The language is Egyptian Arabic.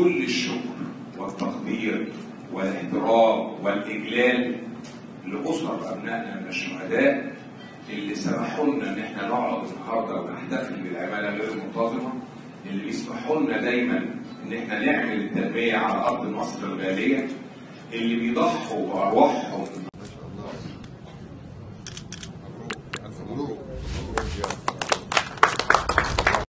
كل الشكر والتقدير والاحترام والإجلال لأسر أبنائنا من الشهداء اللي سمحوا لنا إن إحنا نقعد النهارده ونحتفل بالعمالة غير المنتظمة اللي بيسمحوا لنا دايما إن إحنا نعمل التنمية على أرض مصر الغالية اللي بيضحوا بأرواحهم